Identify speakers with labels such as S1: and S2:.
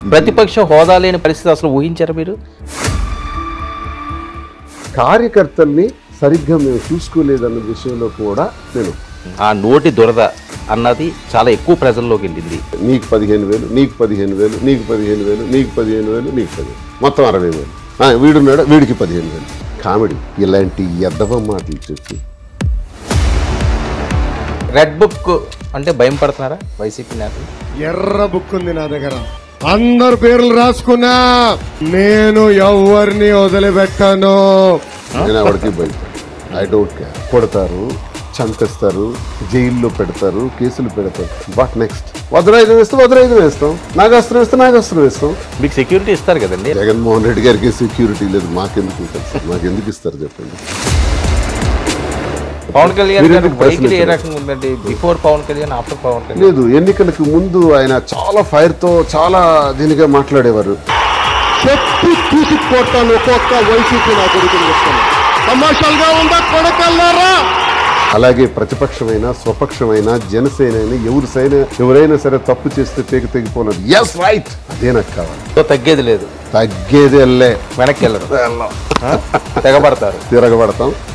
S1: ప్రతిపక్ష హోదా లేని పరిస్థితి అసలు ఊహించారా మీరు
S2: కార్యకర్తల్ని సరిగ్గా మేము చూసుకోలేదన్న విషయంలో కూడా నేను
S1: ఆ నోటి దురద అన్నది చాలా ఎక్కువ ప్రజల్లోకి వెళ్ళింది
S2: నీకు పదిహేను వేలు నీకు పదిహేను వేలు నీకు పదిహేను వేలు నీకు పదిహేను వేలు నీకు పదిహేను మొత్తం అరవై వేలు ఆ, వీడున్నాడు వీడికి పదిహేను వేలు కామెడీ ఇలాంటి ఎద్దవ మాటలు చెప్పి
S1: రెడ్ బుక్ అంటే భయం పడుతున్నారా వైసీపీ నేతలు
S3: ఎర్ర బుక్ ఉంది నా దగ్గర అందరు పేర్లు రాసుకున్నా నేను ఎవరిని వదిలిపెట్టాను
S2: నేను ఎవరికి భయపడి ఐ డోంట్ కేర్ కొడతారు చంపేస్తారు జైల్లో పెడతారు కేసులు పెడతారు బట్ నెక్స్ట్ వజ్రాయుధం వేస్తే వజ్రాయుధం వేస్తాం నాగాస్త్రం వేస్తే నాగాస్త్రం వేస్తాం
S1: మీకు సెక్యూరిటీ ఇస్తారు కదండి
S2: జగన్మోహన్ రెడ్డి గారికి సెక్యూరిటీ లేదు మాకెందుకు ఉంటుంది సార్ మాకెందుకు ఇస్తారు చెప్పండి
S1: పవన్ కళ్యాణ్
S2: మీరు
S1: గారు
S2: ఎందుకు ప్రశ్న
S1: వైఖరి ఏ
S2: వేశారు?
S1: రకంగా ఉందండి బిఫోర్ పవన్ కళ్యాణ్ ఆఫ్టర్ పవన్ కళ్యాణ్
S2: లేదు ఎన్నికలకు ముందు ఆయన చాలా ఫైర్ తో చాలా దీనిగా మాట్లాడేవారు
S3: చెప్పి చూసి కొట్టాను ఒక్కొక్క వైసీపీ నా కొడుకుని చెప్తాను తమాషాలుగా ఉందా కొడకల్లారా
S2: అలాగే ప్రతిపక్షమైన స్వపక్షమైన జనసేన అయినా ఎవరు సైనా ఎవరైనా సరే తప్పు చేస్తే పేక తెగిపోలేదు ఎస్ రైట్ అదే నాకు కావాలి
S1: సో తగ్గేది లేదు
S2: తగ్గేదే
S1: వెనక్కి వెళ్ళరు ఆ? తెగబడతారు
S2: తిరగబడతాం